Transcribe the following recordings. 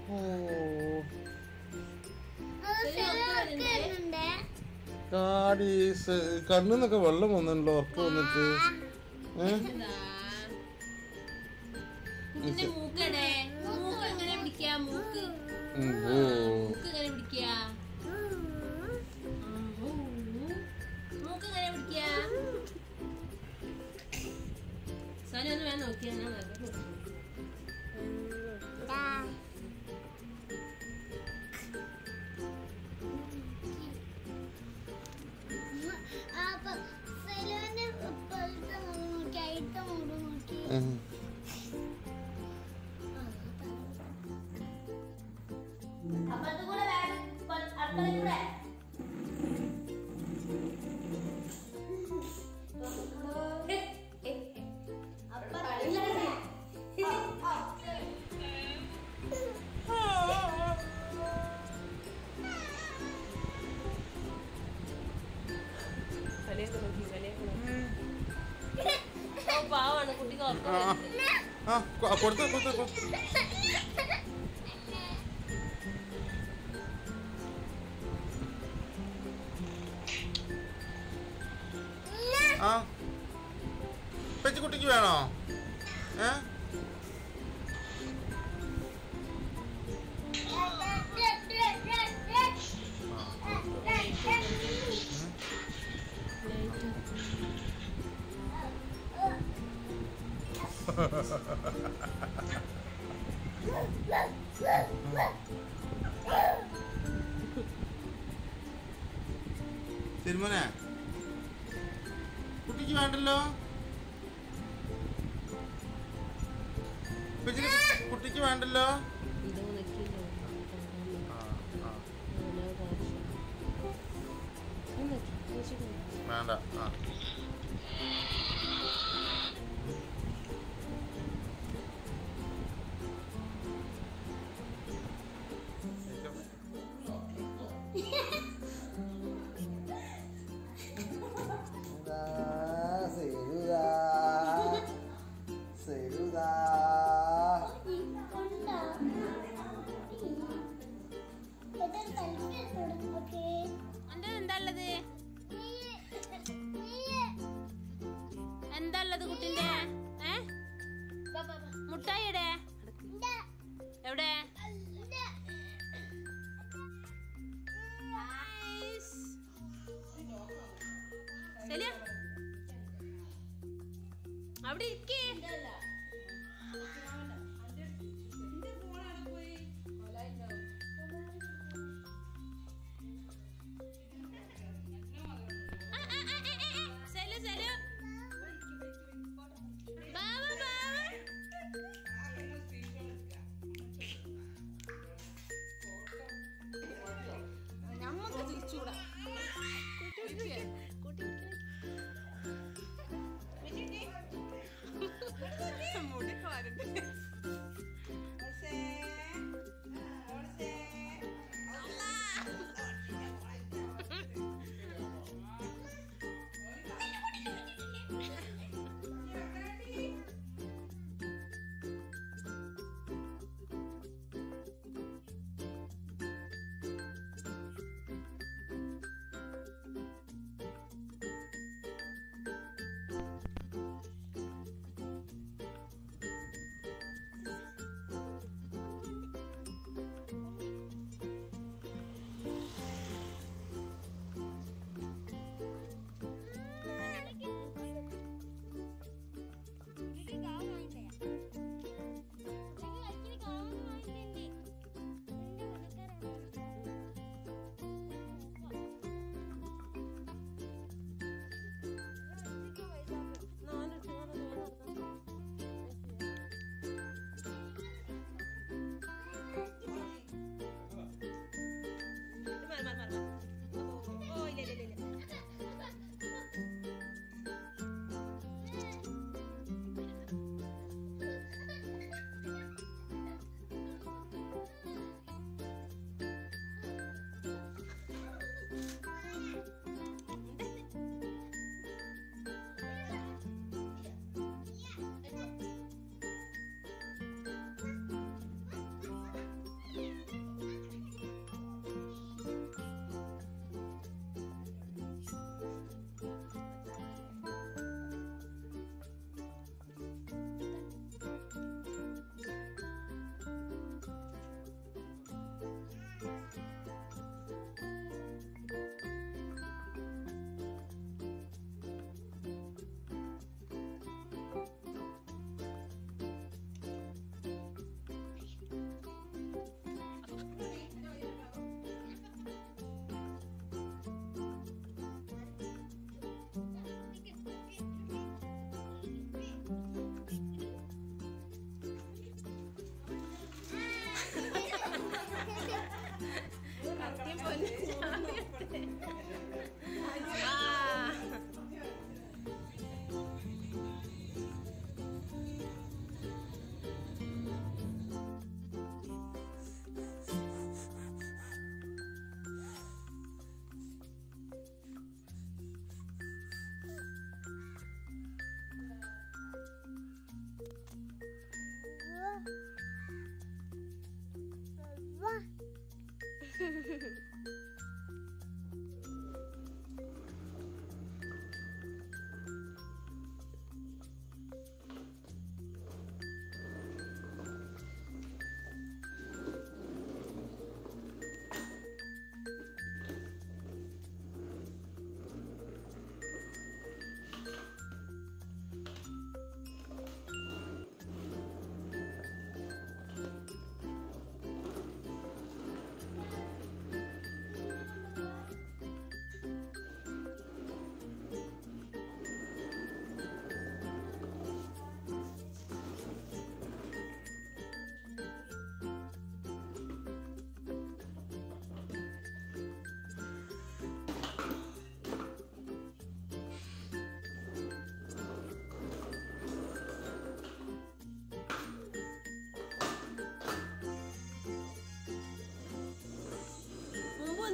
ഓ വരുന്നുണ്ട് കാടി കണ്ണിന്നൊക്കെ വെള്ളം വന്നല്ലോ ഉറക്കം വന്നിട്ട് ഏ ഇതാ. കുട്ടിന്റെ മൂക്കടെ മൂക്ക് എങ്ങനെ പിടിക്കാ മൂക്ക് ഉം, ഓ മൂക്ക് എങ്ങനെ പിടിക്കാ മൂക്ക് എങ്ങനെ പിടിക്കാ സോനി ഒന്ന് വേണം നോക്കിയാ ഞാൻ നോക്കാം. അപ്പൊ സെലോന്റെ ഇപ്പോഴത്തെ മുഖം നോക്കി അയിത്തെ മുഖം നോക്കി ഉം. അപ്പുറത്ത് കൂടെ വേണം അടുക്കളയിൽ കൂടെ കളിയൊക്കെ നോക്കി കളിയൊക്കെ നോക്കി ഓ, പാവാണ് കുട്ടിക്ക് ഉറക്കം ആ, ആ. വരുന്നില്ല. ആ കൊ- കൊടുത്തോ കൊടുത്തോ കൊടുത്തോ. ആ പെച്ചിക്കുട്ടിക്ക് വേണോ ഏ തിരുമനെ കുട്ടിക്ക് വേണ്ടല്ലോ പെച്ചിന് കുട്ടിക്ക് വേണ്ടല്ലോ ഇതോ നിൽക്കില്ലോ ആ, ആ. ഓരോ പ്രാവശ്യം എന്തൊക്കെ കഴിച്ചിട്ട് വേണ്ട ആ എന്റെ എന്താ ഉള്ളത് എന്താ ഉള്ളത് കുട്ടിന്റെ ഏ മുട്ടായി എവിടെ എവിടെ Nice. സെലിയ അവിടെ ഇരിക്കേ സെലു സെലു ബാബ ബാബ നമ്മക്ക് തിരിച്ചുകൂടാ കുട്ടി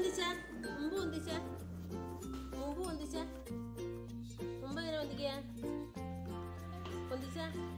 പൊന്തിച്ച മുമ്പ് പൊന്തിച്ച മുമ്പ് പൊന്തിച്ച മുമ്പ് എങ്ങനെ പൊന്തിക്കുക പൊന്തിച്ച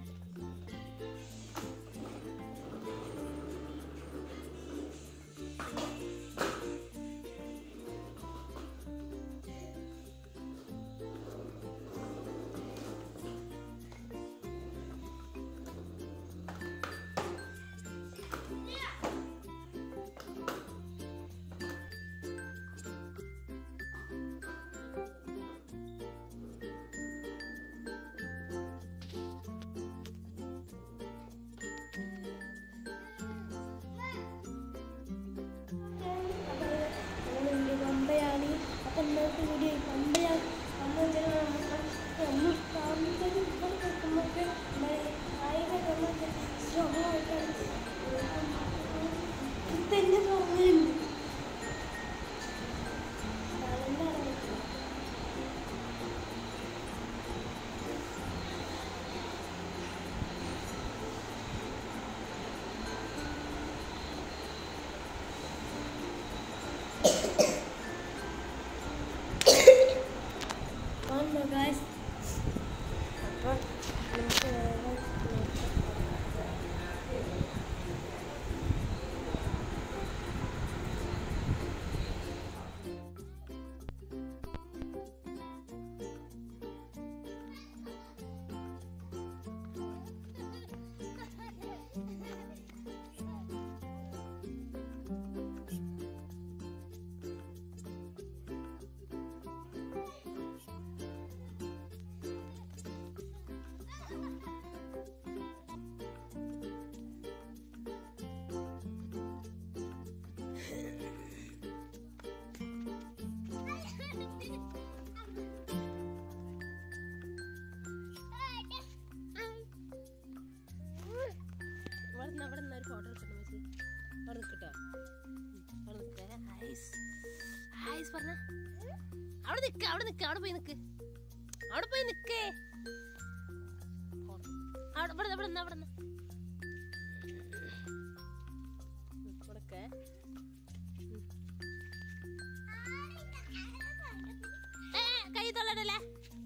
പമ്പയാണ് അപ്പം ഇന്നത്തെ കൂടി പമ്പയാണ് അമ്മ നമ്മൾ പാമ്പിൻ്റെ നമുക്ക് കായിക നമുക്ക് ശ്രമമായിട്ടാണ് തന്നെ പറഞ്ഞിട്ടുണ്ട് അതെന്താണ് വന്നു ഗായ്സ് അപ്പോൾ നമുക്ക് വേഗം നോക്കാം. ഇവിടെ നിന്ന് അവിടെ നിന്ന് ഒരു ഫോട്ടോ എടുക്കണം വെച്ച് അവിടെ നിൽക്കട്ടോ അവിടെ നിൽക്കേ ഹൈസ് ഹൈസ് പറഞ്ഞ അവിടെ നിൽക്ക അവിടെ നിൽക്ക അവിടെ പോയി നിൽക്ക് അവിടെ പോയി നിൽക്കേ അവിടെ ഇവിടെ ഇവിടെ നിന്ന് അവിടെ നിന്ന് ഇവിടൊക്കെ ഏ, കൈ തൊള്ളടല്ലേ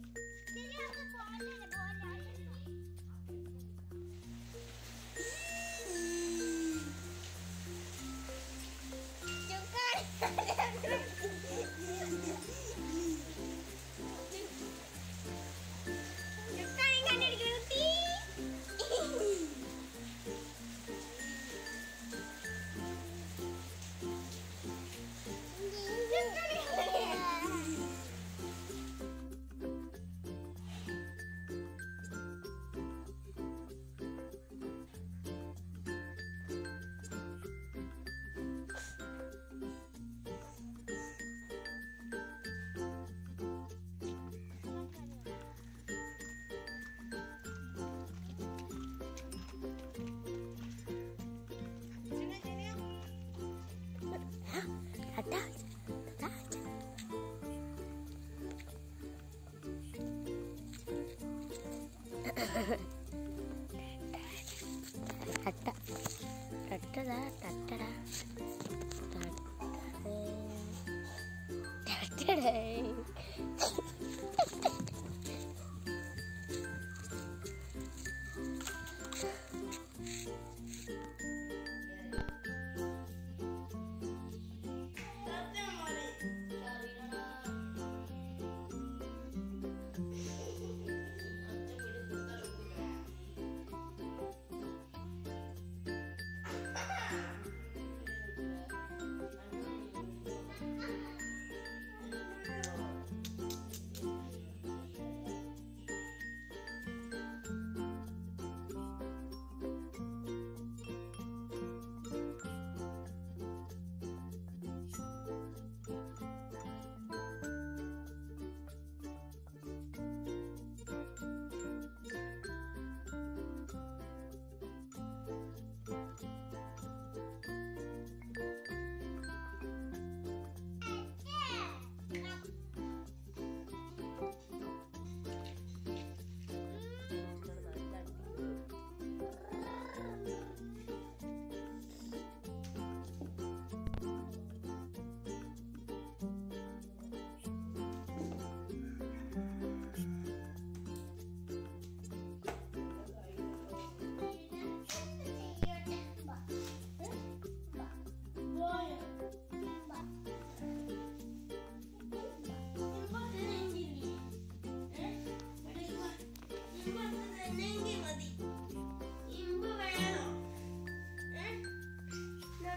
ടട്ട ടട്ടട ടട്ടട ടട്ടട ആ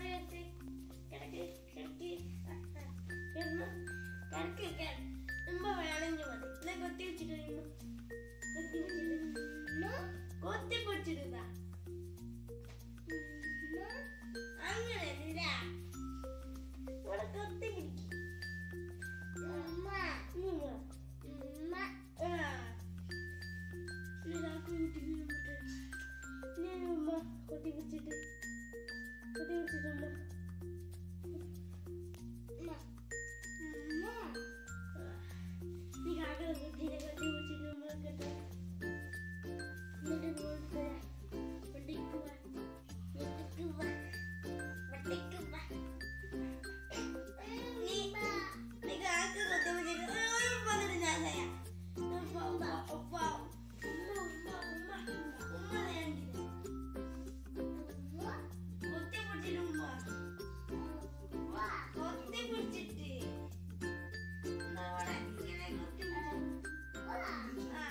കാല് കെട്ടി കിടക്ക് കിടക്ക് കിടന്നു കിടക്ക് കിടക്ക് ഉമ്മ വേണമെങ്കിൽ മതി എന്നാ കൊത്തി വെച്ചിട്ട് ഉമ്മ. കൊത്തി വെച്ചിട്ട് കൊത്തി പിടിച്ചിടുക അങ്ങനെയല്ല ഇവിടെ കൊത്തി പിടിക്കും ഉമ്മ ഉമ്മ ഉമ്മ ആ ഇതാക്കി വിട്ടിട്ട് ഞാൻ ഉമ്മ കൊത്തി പിടിച്ചിട്ട് കൊത്തി പിടിച്ചിട്ട് ഉമ്മ ഉമ്മ ഉമ്മ നീ കാക്കട കുട്ടീനെ കൊത്തി പിടിച്ചിട്ട് ഉമ്മ കേട്ടോ എന്നിട്ട് നോക്കുക വെട്ടിക്കുക വെട്ടിക്കുക വെട്ടിക്കുക നീ നീ കാക്ക കൊത്തി പിടിച്ചിട്ട് ഒരു പതിന് ഞാൻ ചെയ്യാം ഉമ്മ ഉമ്മ ഉമ്മ ഉമ്മ ഉമ്മ ഉമ്മ ഉമ്മ വേണ്ടില്ല കൊത്തി പിടിച്ചിട്ട് ഉമ്മ കൊത്തി പിടിച്ചിട്ട് എന്താ അവിടെ ഇങ്ങനെ കൊത്തി പിടിച്ചിട്ട് ആ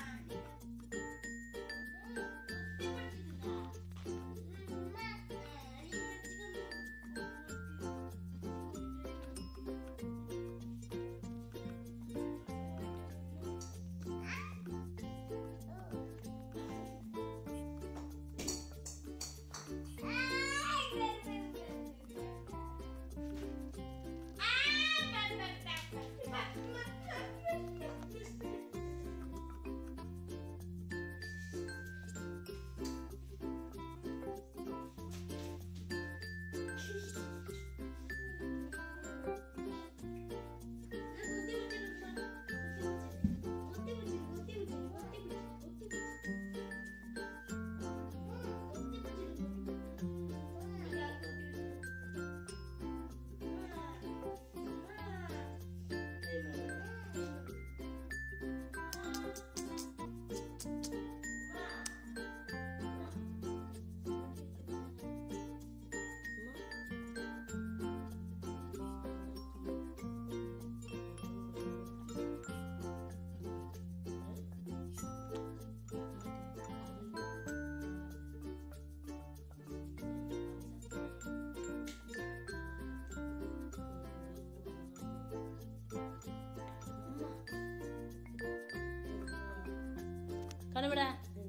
കണവിടാ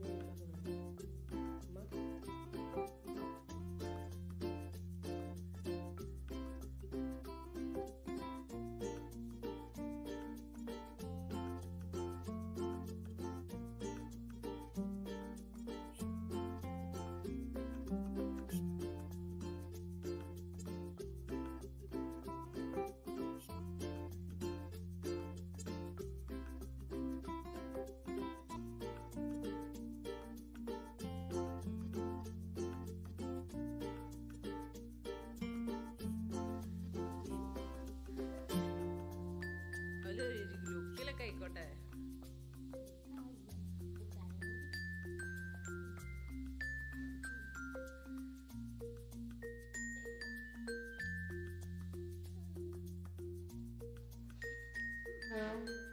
ഒരു ലുക്കിലൊക്കെ ആയിക്കോട്ടെ ആ